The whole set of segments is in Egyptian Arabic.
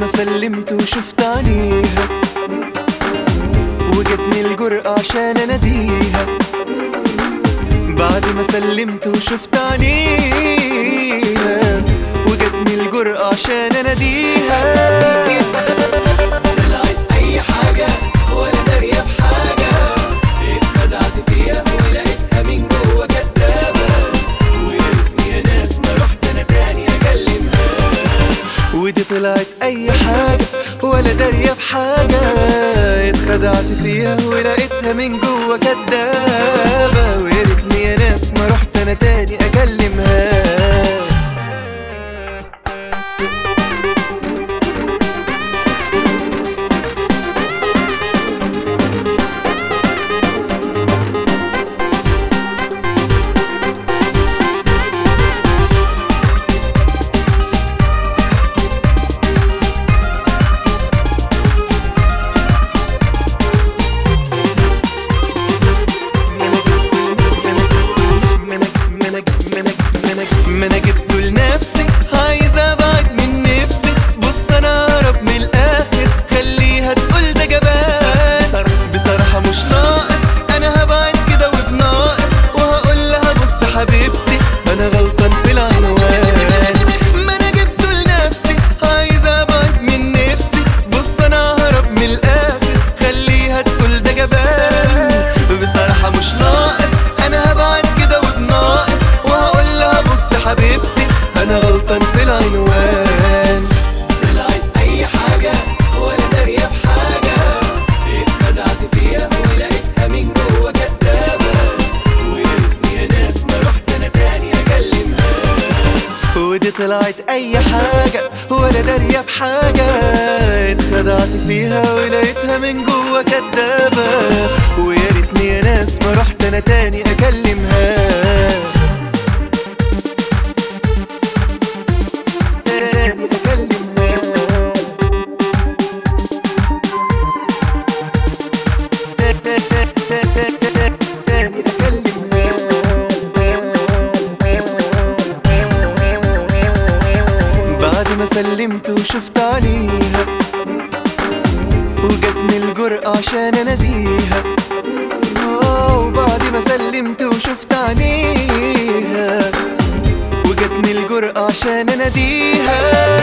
ما سلمت وشفت عينيها وجتني الجرأة عشان اناديها بعد ما سلمت وشفت عينيها وجتني الجرأة عشان اناديها طلعت اي حاجة ولا دارية بحاجة اتخدعت فيها ولقيتها من جوه كدابة ويا ريتني يا ناس ما رحت انا تاني اكلمها ودي طلعت اي حاجة ولا دارية بحاجة اتخدعت فيها ولقيتها من جوه كدابة ويا ريتني يا ناس ما رحت انا تاني اكلمها ما انا جبته لنفسي عايز ابعد من نفسي بص انا اقرب من الاخر خليها تقول ده جبان بصراحة مش ناقص انا هبعد كده وبناقص وهقول لها بص حبيبتي انا غلطان في العنوان ما انا جبته لنفسي عايز ابعد من نفسي بص انا ههرب من الاخر خليها تقول ده جبان بصراحة مش ناقص انا هبعد كده وبناقص وهقول لها بص حبيبتي انا غلطان في العنوان طلعت اي حاجة ولا دارية بحاجة اتخدعت فيها ولقيتها من جوه كدابة ويا ريتني يا ناس ما رحت انا تاني اكلمها ودي طلعت اي حاجة ولا دارية بحاجة اتخدعت فيها ولقيتها من جوه كدابة ويا ريتني يا ناس ما رحت انا تاني اكلمها تاني أكلمها. تاني أكلمها. بعد ما سلمت وشفت عليها وجتني الجرأة عشان اناديها آه، وبعد ما سلمت وشفت عينيها وجتني الجرأة عشان اناديها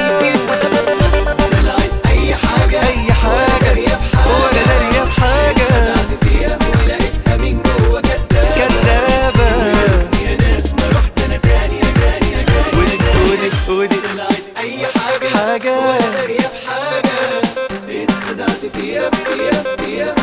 طلعت اي حاجة اي حاجة ولا دارية بحاجة اتخدعت فيها ولقيتها من جوه كدابة كدابة يا ناس ما رحت انا تاني تاني ودي ودي ودي طلعت اي حاجة حاجة ولا دارية بحاجة اتخدعت فيها فيها فيها